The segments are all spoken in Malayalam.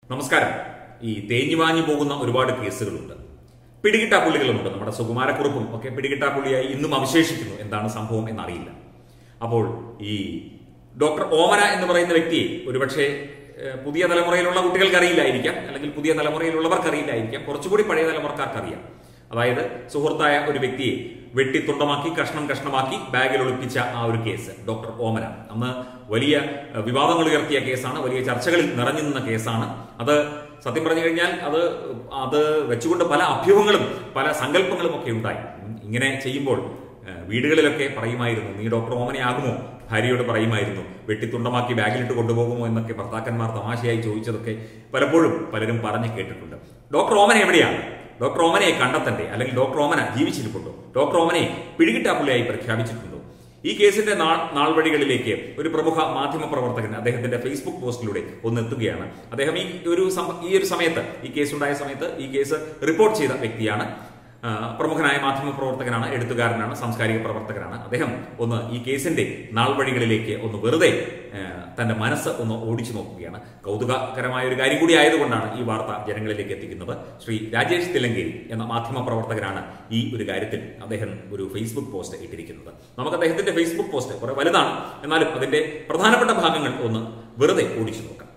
നമസ്കാരം ഈ തേഞ്ഞുവാഞ്ഞു പോകുന്ന ഒരുപാട് കേസുകളുണ്ട് പിടികിട്ടാപ്പുള്ളികളുമുണ്ട് നമ്മുടെ സുകുമാരക്കുറുപ്പും ഒക്കെ പിടികിട്ടാപ്പുള്ളിയായി ഇന്നും അവശേഷിക്കുന്നു എന്താണ് സംഭവം എന്നറിയില്ല അപ്പോൾ ഈ ഡോക്ടർ ഓമന എന്ന് പറയുന്ന വ്യക്തിയെ ഒരുപക്ഷെ ഏഹ്, പുതിയ തലമുറയിലുള്ള കുട്ടികൾക്ക് അറിയില്ലായിരിക്കാം അല്ലെങ്കിൽ പുതിയ തലമുറയിലുള്ളവർക്ക് അറിയില്ലായിരിക്കാം കുറച്ചുകൂടി പഴയ തലമുറക്കാർക്ക് അറിയാം അതായത് സുഹൃത്തായ ഒരു വ്യക്തിയെ വെട്ടി തുണ്ടമാക്കി കഷ്ണം കഷ്ണമാക്കി ബാഗിൽ ഒളിപ്പിച്ച ആ ഒരു കേസ് ഡോക്ടർ ഓമന അന്ന് വലിയ ഏഹ്, വിവാദങ്ങൾ ഉയർത്തിയ കേസാണ് വലിയ ചർച്ചകളിൽ നിറഞ്ഞു നിന്ന കേസാണ് അത് സത്യം പറഞ്ഞു കഴിഞ്ഞാൽ അത് അത് വെച്ചുകൊണ്ട് പല അഭ്യൂഹങ്ങളും പല സങ്കല്പങ്ങളും ഒക്കെ ഉണ്ടായി ഉം, ഇങ്ങനെ ചെയ്യുമ്പോൾ ഏഹ്, വീടുകളിലൊക്കെ പറയുമായിരുന്നു നീ ഡോക്ടർ ഓമനയാകുമോ ഭാര്യയോട് പറയുമായിരുന്നു വെട്ടിത്തുണ്ടമാക്കി ബാഗിലിട്ട് കൊണ്ടുപോകുമോ എന്നൊക്കെ ഭർത്താക്കന്മാർ തമാശയായി ചോദിച്ചതൊക്കെ പലപ്പോഴും പലരും പറഞ്ഞു കേട്ടിട്ടുണ്ട് ഡോക്ടർ ഓമന എവിടെയാണ് ഡോക്ടർ ഓമനയെ കണ്ടെത്തണ്ടേ അല്ലെങ്കിൽ ഡോക്ടർ ഓമന ജീവിച്ചിരിപ്പുണ്ടോ ഡോക്ടർ ഓമനയെ പിടികിട്ടാപ്പുള്ളിയായി പ്രഖ്യാപിച്ചിട്ടുണ്ടോ ഈ കേസിന്റെ നാൾ നാൾവഴികളിലേക്ക് ഒരു പ്രമുഖ മാധ്യമ പ്രവർത്തകൻ അദ്ദേഹത്തിന്റെ ഫേസ്ബുക്ക് പോസ്റ്റിലൂടെ ഒന്ന് എത്തുകയാണ് അദ്ദേഹം ഈ ഒരു സം- ഈ ഒരു സമയത്ത് ഈ കേസ് ഉണ്ടായ സമയത്ത് ഈ കേസ് റിപ്പോർട്ട് ചെയ്ത വ്യക്തിയാണ് ആ, പ്രമുഖനായ മാധ്യമ പ്രവർത്തകനാണ് എഴുത്തുകാരനാണ് സാംസ്കാരിക പ്രവർത്തകനാണ് അദ്ദേഹം ഒന്ന് ഈ കേസിന്റെ നാൾവഴികളിലേക്ക് ഒന്ന് വെറുതെ ആ, തന്റെ മനസ്സ് ഒന്ന് ഓടിച്ചു നോക്കുകയാണ് കൗതുകകരമായ ഒരു കാര്യം കൂടി ആയതുകൊണ്ടാണ് ഈ വാർത്ത ജനങ്ങളിലേക്ക് എത്തിക്കുന്നത് ശ്രീ രാജേഷ് തിലങ്കേരി എന്ന മാധ്യമ പ്രവർത്തകനാണ് ഈ ഒരു കാര്യത്തിൽ അദ്ദേഹം ഒരു ഫേസ്ബുക്ക് പോസ്റ്റ് ഇട്ടിരിക്കുന്നത് നമുക്ക് അദ്ദേഹത്തിന്റെ ഫേസ്ബുക്ക് പോസ്റ്റ് കുറെ വലുതാണ് എന്നാലും അതിന്റെ പ്രധാനപ്പെട്ട ഭാഗങ്ങൾ ഒന്ന് വെറുതെ ഓടിച്ചു നോക്കാം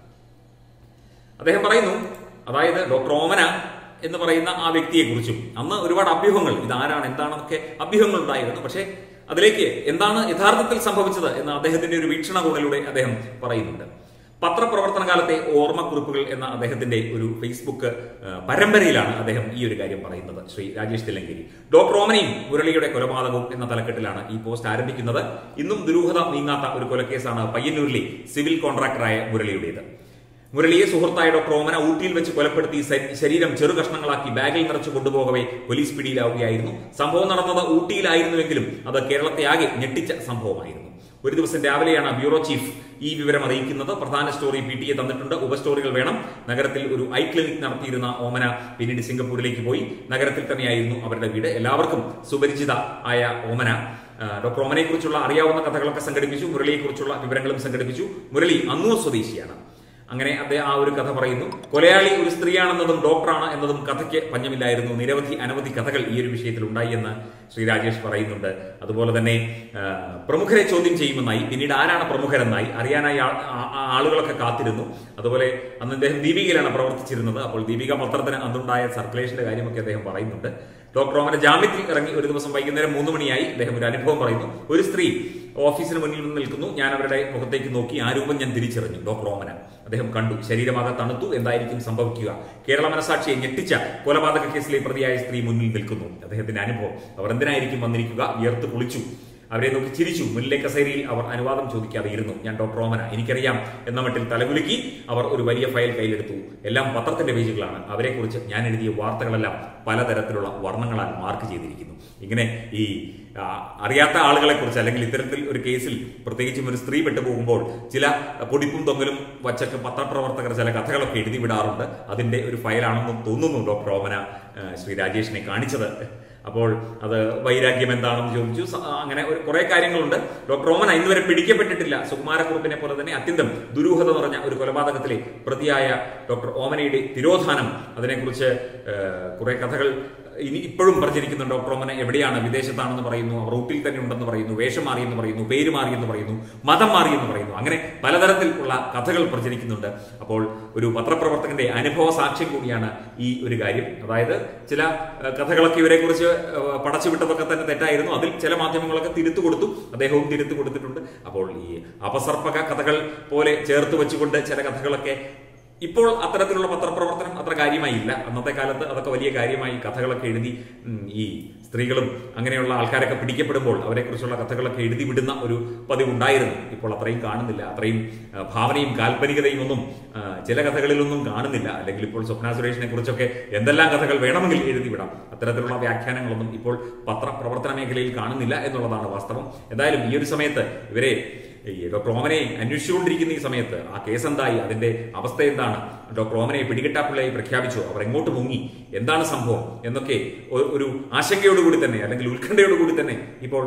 അദ്ദേഹം പറയുന്നു അതായത് ഡോക്ടർ ഓമന എന്ന് പറയുന്ന ആ വ്യക്തിയെ കുറിച്ചും അന്ന് ഒരുപാട് അഭ്യൂഹങ്ങൾ ഇതാരാണ് എന്താണെന്നൊക്കെ അഭ്യൂഹങ്ങൾ ഉണ്ടായിരുന്നു പക്ഷേ അതിലേക്ക് എന്താണ് യഥാർത്ഥത്തിൽ സംഭവിച്ചത് എന്ന് അദ്ദേഹത്തിന്റെ ഒരു വീക്ഷണകോണിലൂടെ അദ്ദേഹം പറയുന്നുണ്ട് പത്രപ്രവർത്തന കാലത്തെ ഓർമ്മക്കുറിപ്പുകൾ എന്ന അദ്ദേഹത്തിന്റെ ഒരു ഫേസ്ബുക്ക് ആ, പരമ്പരയിലാണ് അദ്ദേഹം ഈ ഒരു കാര്യം പറയുന്നത് ശ്രീ രാജേഷ് തില്ലങ്കേരി ഡോക്ടർ ഓമനയും മുരളിയുടെ കൊലപാതകവും എന്ന തലക്കെട്ടിലാണ് ഈ പോസ്റ്റ് ആരംഭിക്കുന്നത് ഇന്നും ദുരൂഹത നീങ്ങാത്ത ഒരു കൊലക്കേസാണ് പയ്യന്നൂരിലെ സിവിൽ കോൺട്രാക്ടറായ മുരളിയുടേത് മുരളിയെ സുഹൃത്തായ ഡോക്ടർ ഓമന ഊട്ടിയിൽ വെച്ച് കൊലപ്പെടുത്തി ശ- ശരീരം ചെറു കഷ്ണങ്ങളാക്കി ബാഗിൽ നിറച്ച് കൊണ്ടുപോകവേ പോലീസ് പിടിയിലാവുകയായിരുന്നു സംഭവം നടന്നത് ഊട്ടിയിലായിരുന്നുവെങ്കിലും അത് കേരളത്തെ ആകെ ഞെട്ടിച്ച സംഭവമായിരുന്നു ഒരു ദിവസം രാവിലെയാണ് ബ്യൂറോ ചീഫ് ഈ വിവരം അറിയിക്കുന്നത് പ്രധാന സ്റ്റോറി പി ടി എ തന്നിട്ടുണ്ട് ഉപസ്റ്റോറികൾ വേണം നഗരത്തിൽ ഒരു ഐ ക്ലിനിക് നടത്തിയിരുന്ന ഓമന പിന്നീട് സിംഗപ്പൂരിലേക്ക് പോയി നഗരത്തിൽ തന്നെയായിരുന്നു അവരുടെ വീട് എല്ലാവർക്കും സുപരിചിത ആയ ഓമന ആ, ഡോക്ടർ ഓമനയെ കുറിച്ചുള്ള അറിയാവുന്ന കഥകളൊക്കെ സംഘടിപ്പിച്ചു മുരളിയെക്കുറിച്ചുള്ള വിവരങ്ങളും സംഘടിപ്പിച്ചു മുരളി അന്നൂർ സ്വദേശിയാണ് അങ്ങനെ അദ്ദേഹം ആ ഒരു കഥ പറയുന്നു കൊലയാളി ഒരു സ്ത്രീയാണെന്നതും ഡോക്ടറാണ് എന്നതും കഥയ്ക്ക് പഞ്ഞമില്ലായിരുന്നു നിരവധി അനവധി കഥകൾ ഈ ഒരു വിഷയത്തിൽ ഉണ്ടായി എന്ന് ശ്രീ രാജേഷ് പറയുന്നുണ്ട് അതുപോലെ തന്നെ ആ, പ്രമുഖരെ ചോദ്യം ചെയ്യുമെന്നായി പിന്നീട് ആരാണ് പ്രമുഖരെന്നായി അറിയാനായി ആ- ആ- ആ ആളുകളൊക്കെ കാത്തിരുന്നു അതുപോലെ അന്ന് അദ്ദേഹം ദീപികയിലാണ് പ്രവർത്തിച്ചിരുന്നത് അപ്പോൾ ദീപിക പത്രത്തിന് അന്നുണ്ടായ സർക്കുലേഷന്റെ കാര്യമൊക്കെ അദ്ദേഹം പറയുന്നുണ്ട് ഡോക്ടർ ഓമന ജാമ്യത്തിൽ ഇറങ്ങി ഒരു ദിവസം വൈകുന്നേരം മൂന്ന് മണിയായി അദ്ദേഹം ഒരു അനുഭവം പറയുന്നു ഒരു സ്ത്രീ ഓഫീസിന് മുന്നിൽ നിന്ന് നിൽക്കുന്നു ഞാൻ അവരുടെ മുഖത്തേക്ക് നോക്കി ആ രൂപം ഞാൻ തിരിച്ചറിഞ്ഞു ഡോക്ടർ ഓമന അദ്ദേഹം കണ്ടു ശരീരമാകെ തണുത്തു എന്തായിരിക്കും സംഭവിക്കുക കേരള മനസാക്ഷിയെ ഞെട്ടിച്ച കൊലപാതക കേസിലെ പ്രതിയായ സ്ത്രീ മുന്നിൽ നിൽക്കുന്നു അദ്ദേഹത്തിന്റെ അനുഭവം അവർ എന്തിനായിരിക്കും വന്നിരിക്കുക വിയർത്ത് കുളിച്ചു അവരെ നോക്കി ചിരിച്ചു മുന്നിലെ കസേരയിൽ അവർ അനുവാദം ചോദിക്കാതെ ഇരുന്നു ഞാൻ ഡോക്ടർ ഓമന എനിക്കറിയാം എന്ന മട്ടിൽ തലകുലുക്കി അവർ ഒരു വലിയ ഫയൽ കയ്യിലെടുത്തു എല്ലാം പത്രത്തിന്റെ പേജുകളാണ് അവരെക്കുറിച്ച് ഞാൻ എഴുതിയ വാർത്തകളെല്ലാം പലതരത്തിലുള്ള വർണ്ണങ്ങളാൽ മാർക്ക് ചെയ്തിരിക്കുന്നു ഇങ്ങനെ ഈ ആ, അറിയാത്ത ആളുകളെ കുറിച്ച് അല്ലെങ്കിൽ ഇത്തരത്തിൽ ഒരു കേസിൽ പ്രത്യേകിച്ചും ഒരു സ്ത്രീ പെട്ടുപോകുമ്പോൾ ചില പൊടിപ്പും തൊങ്ങലും വച്ചൊക്കെ പത്രപ്രവർത്തകർ ചില കഥകളൊക്കെ എഴുതി വിടാറുണ്ട് അതിന്റെ ഒരു ഫയലാണെന്ന് തോന്നുന്നു ഡോക്ടർ ഓമന ആ, ശ്രീ രാജേഷിനെ കാണിച്ചത് അപ്പോൾ അത് വൈരാഗ്യം എന്താണെന്ന് ചോദിച്ചു സ- അങ്ങനെ ഒരു കുറെ കാര്യങ്ങളുണ്ട് ഡോക്ടർ ഓമന ഇന്നുവരെ പിടിക്കപ്പെട്ടിട്ടില്ല സുകുമാരക്കുറുപ്പിനെ പോലെ തന്നെ അത്യന്തം ദുരൂഹത നിറഞ്ഞ ഒരു കൊലപാതകത്തിലെ പ്രതിയായ ഡോക്ടർ ഓമനയുടെ തിരോധാനം അതിനെക്കുറിച്ച് ഏഹ്, കുറെ കഥകൾ ഇനി ഇപ്പോഴും പ്രചരിക്കുന്നുണ്ട് ഡോക്ടർ ഓമന എവിടെയാണ് വിദേശത്താണെന്ന് പറയുന്നു അവർ റൂട്ടിൽ തന്നെ ഉണ്ടെന്ന് പറയുന്നു വേഷം മാറിയെന്ന് പറയുന്നു പേര് മാറിയെന്ന് പറയുന്നു മതം മാറിയെന്ന് പറയുന്നു അങ്ങനെ പലതരത്തിലുള്ള കഥകൾ പ്രചരിക്കുന്നുണ്ട് അപ്പോൾ ഒരു പത്രപ്രവർത്തകന്റെ അനുഭവ സാക്ഷ്യം കൂടിയാണ് ഈ ഒരു കാര്യം അതായത് ചില ഏഹ്, കഥകളൊക്കെ ഇവരെ കുറിച്ച് പടച്ചുവിട്ടതൊക്കെ തന്നെ തെറ്റായിരുന്നു അതിൽ ചില മാധ്യമങ്ങളൊക്കെ തിരുത്തു കൊടുത്തു അദ്ദേഹവും തിരുത്തു കൊടുത്തിട്ടുണ്ട് അപ്പോൾ ഈ അപസർപ്പക കഥകൾ പോലെ ചേർത്ത് വെച്ചുകൊണ്ട് ചില കഥകളൊക്കെ ഇപ്പോൾ അത്തരത്തിലുള്ള പത്രപ്രവർത്തനം അത്ര കാര്യമായി ഇല്ല അന്നത്തെ കാലത്ത് അതൊക്കെ വലിയ കാര്യമായി കഥകളൊക്കെ എഴുതി ഉം, ഈ സ്ത്രീകളും അങ്ങനെയുള്ള ആൾക്കാരൊക്കെ പിടിക്കപ്പെടുമ്പോൾ അവരെക്കുറിച്ചുള്ള കഥകളൊക്കെ എഴുതി വിടുന്ന ഒരു പതിവ് ഉണ്ടായിരുന്നു ഇപ്പോൾ അത്രയും കാണുന്നില്ല അത്രയും ആ, ഭാവനയും കാൽപ്പനികതയും ഒന്നും ആ, ചില കഥകളിലൊന്നും കാണുന്നില്ല അല്ലെങ്കിൽ ഇപ്പോൾ സ്വപ്ന സുരേഷിനെ കുറിച്ചൊക്കെ എന്തെല്ലാം കഥകൾ വേണമെങ്കിൽ എഴുതി വിടാം അത്തരത്തിലുള്ള വ്യാഖ്യാനങ്ങളൊന്നും ഇപ്പോൾ പത്രപ്രവർത്തന മേഖലയിൽ കാണുന്നില്ല എന്നുള്ളതാണ് വാസ്തവം എന്തായാലും ഈ ഒരു സമയത്ത് ഇവരെ ഈ ഡോക്ടർ ഓമനെ അന്വേഷിച്ചുകൊണ്ടിരിക്കുന്ന ഈ സമയത്ത് ആ കേസ് എന്തായി അതിന്റെ അവസ്ഥ എന്താണ് ഡോക്ടർ ഓമനെ പിടികിട്ടാപ്പിള്ളയായി പ്രഖ്യാപിച്ചു അവർ എങ്ങോട്ട് മുങ്ങി എന്താണ് സംഭവം എന്നൊക്കെ ഒ- ഒരു ആശങ്കയോടുകൂടി തന്നെ അല്ലെങ്കിൽ ഉത്കണ്ഠയോടുകൂടി തന്നെ ഇപ്പോൾ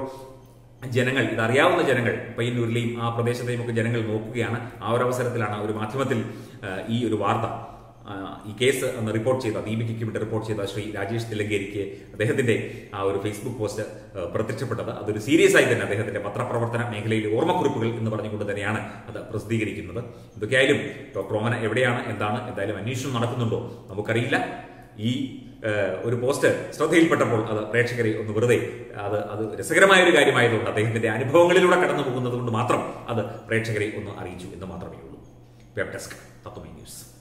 ജനങ്ങൾ ഇതറിയാവുന്ന ജനങ്ങൾ പയ്യന്നൂരിലെയും ആ പ്രദേശത്തെയും ഒക്കെ ജനങ്ങൾ നോക്കുകയാണ് ആ ഒരു അവസരത്തിലാണ് ഒരു മാധ്യമത്തിൽ ആ, ഈ ഒരു വാർത്ത ആ, ഈ കേസ് അന്ന് റിപ്പോർട്ട് ചെയ്ത ദീപികയ്ക്ക് വേണ്ടി റിപ്പോർട്ട് ചെയ്ത ശ്രീ രാജേഷ് തിലങ്കേരിക്ക് അദ്ദേഹത്തിന്റെ ആ ഒരു ഫേസ്ബുക്ക് പോസ്റ്റ് ആ, പ്രത്യക്ഷപ്പെട്ടത് അതൊരു സീരിയസ് ആയി തന്നെ അദ്ദേഹത്തിന്റെ പത്രപ്രവർത്തന മേഖലയിലെ ഓർമ്മക്കുറിപ്പുകൾ എന്ന് പറഞ്ഞുകൊണ്ട് തന്നെയാണ് അത് പ്രസിദ്ധീകരിക്കുന്നത് എന്തൊക്കെയായാലും ഡോക്ടർ ഓമന എവിടെയാണ് എന്താണ് എന്തായാലും അന്വേഷണം നടക്കുന്നുണ്ടോ നമുക്കറിയില്ല ഈ ഏഹ്, ഒരു പോസ്റ്റ് ശ്രദ്ധയിൽപ്പെട്ടപ്പോൾ അത് പ്രേക്ഷകരെ ഒന്ന് വെറുതെ അത് അത് രസകരമായ ഒരു കാര്യമായതുകൊണ്ട് അദ്ദേഹത്തിന്റെ അനുഭവങ്ങളിലൂടെ കടന്നു പോകുന്നത് കൊണ്ട് മാത്രം അത് പ്രേക്ഷകരെ ഒന്ന് അറിയിച്ചു എന്ന് മാത്രമേ ഉള്ളൂ വെബ് ഡെസ്ക് തത്വമൈ ന്യൂസ്